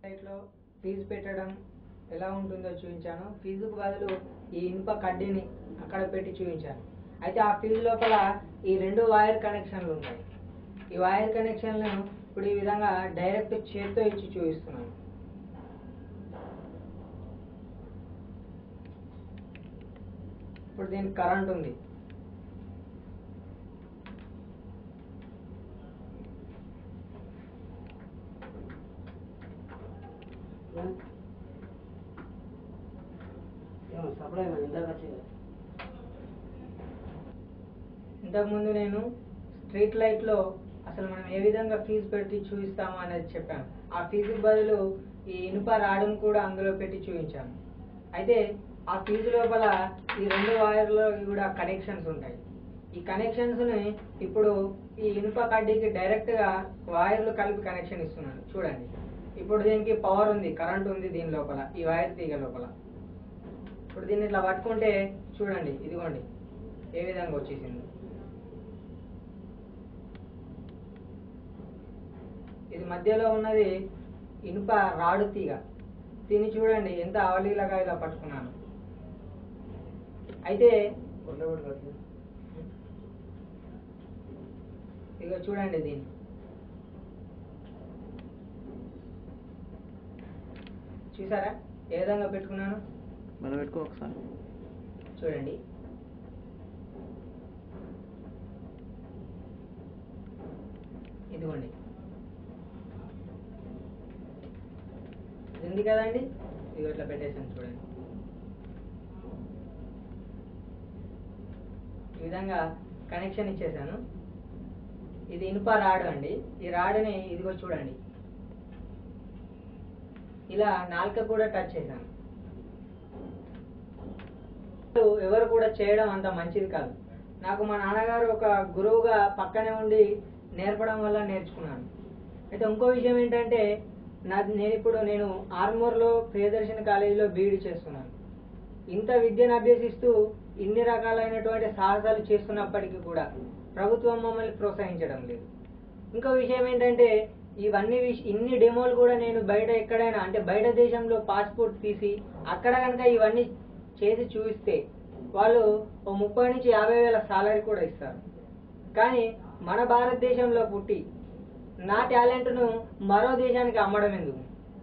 సైట్లో ఫీజు పెట్టడం ఎలా ఉంటుందో చూపించాను ఫీజుకు బదులు ఈ ఇనుప కడ్డీని అక్కడ పెట్టి చూపించాను అయితే ఆ ఫీజు లోపల ఈ రెండు వైర్ కనెక్షన్లు ఉంటాయి ఈ వైర్ కనెక్షన్లను ఇప్పుడు ఈ విధంగా డైరెక్ట్ చేత్తో ఇచ్చి చూపిస్తున్నాను ఇప్పుడు దీనికి కరెంట్ ఉంది ఏమో సప్లై మరి ఇందాక వచ్చింది ఇంతకుముందు నేను స్ట్రీట్ లైట్లో అసలు మనం ఏ విధంగా ఫీజు పెట్టి చూపిస్తాము అనేది చెప్పాను ఆ ఫీజు బదులు ఈ ఇనుప రాడును కూడా అందులో పెట్టి చూపించాను అయితే ఆ ఫీజు లోపల ఈ రెండు వైర్లో కూడా కనెక్షన్స్ ఉంటాయి ఈ కనెక్షన్స్ ని ఇప్పుడు ఈ ఇనుప కడ్డీకి డైరెక్ట్ గా వైర్లు కలిపి కనెక్షన్ ఇస్తున్నాను చూడండి ఇప్పుడు దీనికి పవర్ ఉంది కరెంట్ ఉంది దీని లోపల ఈ వైర్ తీగ లోపల ఇప్పుడు దీన్ని ఇట్లా పట్టుకుంటే చూడండి ఇదిగోండి ఏ విధంగా వచ్చేసింది ఇది మధ్యలో ఉన్నది ఇనుప రాడు తీగ దీన్ని చూడండి ఎంత అవలీలగా ఇలా పట్టుకున్నాను అయితే ఇక చూడండి దీన్ని చూసారా ఏ విధంగా పెట్టుకున్నాను మళ్ళీ పెట్టుకో ఒకసారి చూడండి ఇదిగోండి ఇది ఉంది కదండి ఇది ఇట్లా పెట్టేసాను చూడండి ఈ విధంగా కనెక్షన్ ఇచ్చేసాను ఇది ఇనుప రాడు అండి ఈ రాడుని ఇదిగో చూడండి ఇలా నాలుక కూడా టచ్ చేశాను ఎవరు కూడా చేయడం అంత మంచిది కాదు నాకు మా నాన్నగారు ఒక గురువుగా పక్కనే ఉండి నేర్పడం వల్ల నేర్చుకున్నాను అయితే ఇంకో విషయం ఏంటంటే నా నేను ఇప్పుడు నేను ఆర్మూర్లో ప్రియదర్శిని కాలేజీలో బీఈడి చేస్తున్నాను ఇంత విద్యను అభ్యసిస్తూ ఇన్ని రకాలైనటువంటి సాహసాలు చేస్తున్నప్పటికీ కూడా ప్రభుత్వం మమ్మల్ని ప్రోత్సహించడం లేదు ఇంకో విషయం ఏంటంటే ఇవన్నీ విష ఇన్ని డెమోలు కూడా నేను బయట ఎక్కడైనా అంటే బయట దేశంలో పాస్పోర్ట్ తీసి అక్కడ కనుక ఇవన్నీ చేసి చూపిస్తే వాళ్ళు ఓ ముప్పై నుంచి యాభై వేల సాలరీ కూడా ఇస్తారు కానీ మన భారతదేశంలో పుట్టి నా టాలెంట్ను మరో దేశానికి అమ్మడం ఎందుకు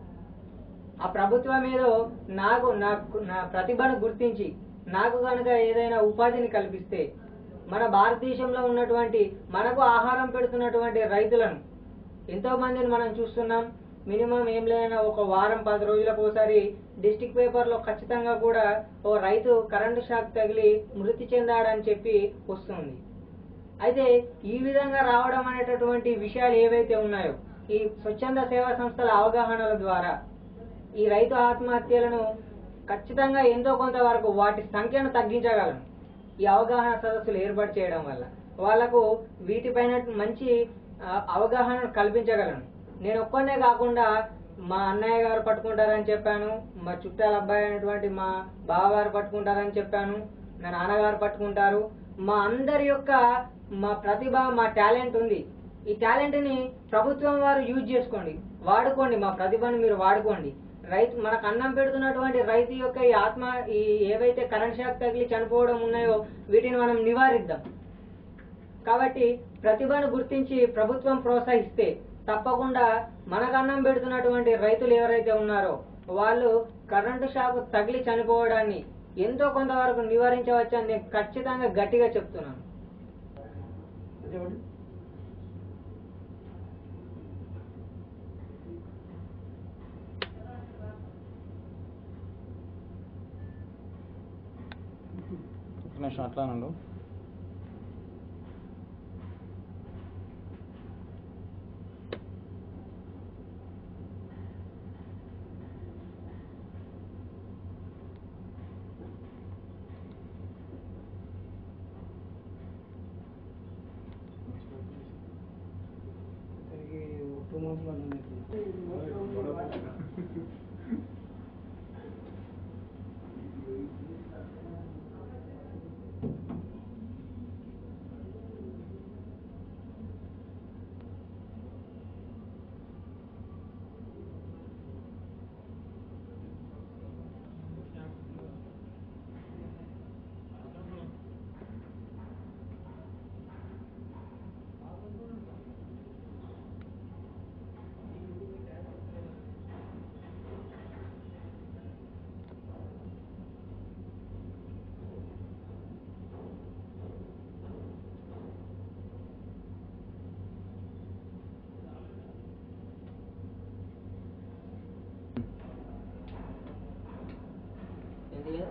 ఆ ప్రభుత్వం ఏదో నాకు నాకు నా ప్రతిభను గుర్తించి నాకు కనుక ఏదైనా ఉపాధిని కల్పిస్తే మన భారతదేశంలో ఉన్నటువంటి మనకు ఆహారం పెడుతున్నటువంటి రైతులను ఎంతో మందిని మనం చూస్తున్నాం మినిమం ఏం లేదన్నా ఒక వారం పది రోజులకు ఒకసారి డిస్టిక్ పేపర్లో ఖచ్చితంగా కూడా ఓ రైతు కరెంటు షాక్ తగిలి మృతి చెందాడని చెప్పి వస్తుంది అయితే ఈ విధంగా రావడం అనేటటువంటి విషయాలు ఏవైతే ఉన్నాయో ఈ స్వచ్ఛంద సేవా సంస్థల అవగాహనల ద్వారా ఈ రైతు ఆత్మహత్యలను ఖచ్చితంగా ఎంతో కొంత వరకు వాటి సంఖ్యను తగ్గించగలను ఈ అవగాహన సదస్సులు ఏర్పాటు చేయడం వల్ల వాళ్లకు వీటిపైన మంచి ఆ, అవగాహన కల్పించగలను నేను ఒక్కనే కాకుండా మా అన్నయ్య గారు పట్టుకుంటారని చెప్పాను మా చుట్టాల అబ్బాయి అయినటువంటి మా బావగారు పట్టుకుంటారని చెప్పాను నా నాన్నగారు పట్టుకుంటారు మా అందరి యొక్క మా ప్రతిభ మా టాలెంట్ ఉంది ఈ టాలెంట్ ని ప్రభుత్వం వారు యూజ్ చేసుకోండి వాడుకోండి మా ప్రతిభను మీరు వాడుకోండి రైతు మనకు అన్నం పెడుతున్నటువంటి రైతు యొక్క ఈ ఆత్మ ఈ ఏవైతే కరెంట్ షాక్ తగిలి చనిపోవడం ఉన్నాయో వీటిని మనం నివారిద్దాం కాబట్టి ప్రతిభను గుర్తించి ప్రభుత్వం ప్రోత్సహిస్తే తప్పకుండా మనకు అన్నం పెడుతున్నటువంటి రైతులు ఎవరైతే ఉన్నారో వాళ్ళు కరెంటు షాక్ తగిలి చనిపోవడాన్ని ఎంతో కొంతవరకు నివారించవచ్చని నేను ఖచ్చితంగా గట్టిగా చెప్తున్నాను చెప్పండి ఒక నిమిషం అట్లా నుండు టూ మంత్స్ పడుతుంది ఇది కదా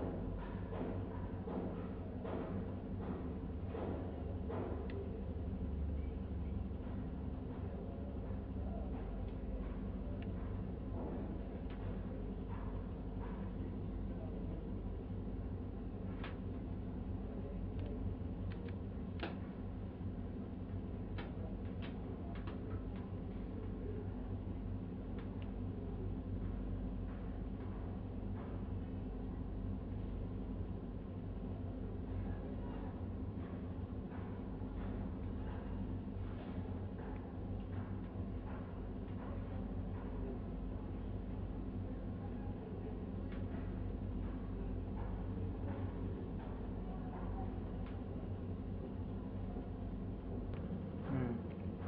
ఉమ్.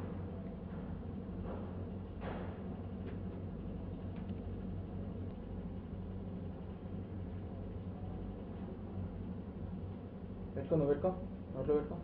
పెట్టుకో నువ్వు పెట్టుకో నోట్లో పెట్టుకో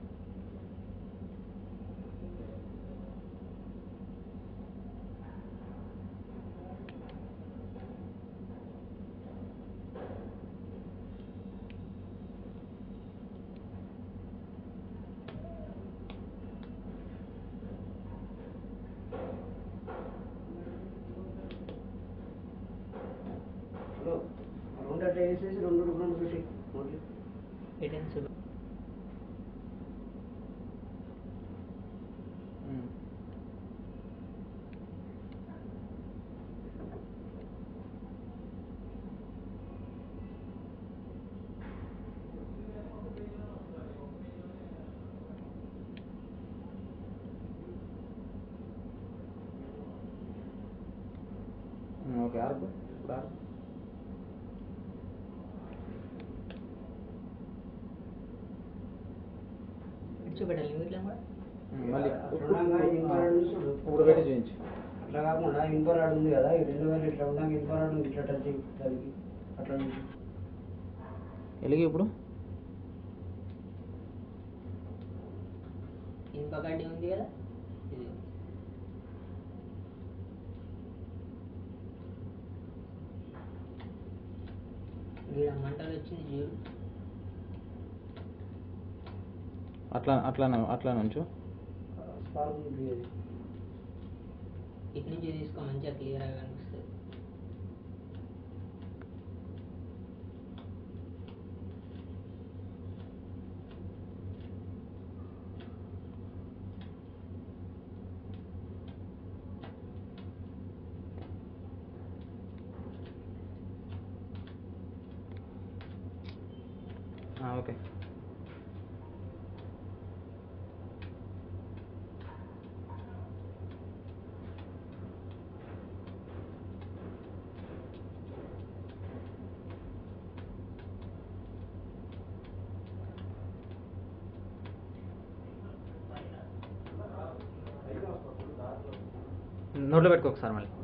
హలో రెండు అట్లా వేసేసి రెండు రెండు పెట్టి నోట్లో. ఎటెన్స్ ఉమ్. ఉమ్, ఓకే ఆర్పు ఇప్పుడు ఆర్పు చూపెట్టాలి ఇట్లా కూడా ఉమ్, మళ్ళీ అట్లా ఇన్ఫ్రారెడ్ చూడు. ఇప్పుడు పెట్టి చూపించు అట్లా కాకుండా ఇన్ఫ్రారెడ్ ఉంది కదా ఈ రెండు వేలు ఇట్లా ఉండగా ఇన్ఫ్రారెడ్ ఉంది ఇట్లా టచ్ చేయి దానికి అట్లా నుంచి ఎలిగి ఇప్పుడు ఇనుప గడ్డి ఉంది కదా ఇది ఈడ మంటలు వచ్చింది చూడు అట్లా అట్లా అట్లా నుంచు స్పార్క్ ఉంది అది ఇటు నుంచి తీసుకో మంచిగా క్లియర్గా కనిపిస్తుంది ఆ, ఓకే నోట్లో పెట్టుకో ఒకసారి మళ్ళీ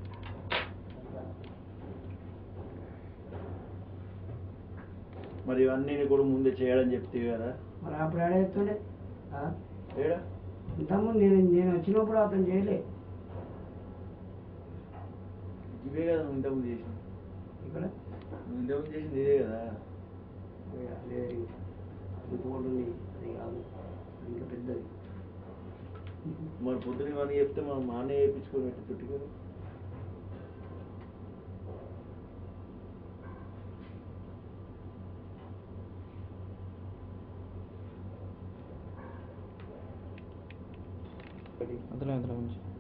మరి ఇవన్నీ కూడా ముందే చేయడం చెప్తే కదా మరి అప్పుడు ఏడ చెప్తుండే ఆ? ఏడా ఇంతకుముందు నేను నేను వచ్చినప్పుడు అతను చేయలే ఇవే కదా నువ్వు ఇంతకుముందు చేసింది ఇక్కడ నువ్వు ఇంతకుముందు చేసింది ఇదే కదా లేదు ఇంకోటి ఉంది అది కాదు ఇంకా పెద్దది మరి పొద్దున ఇవన్నీ చెప్తే మనం మానే వేయించుకొని పెట్టి కదా అందులో అందులో ఉంచు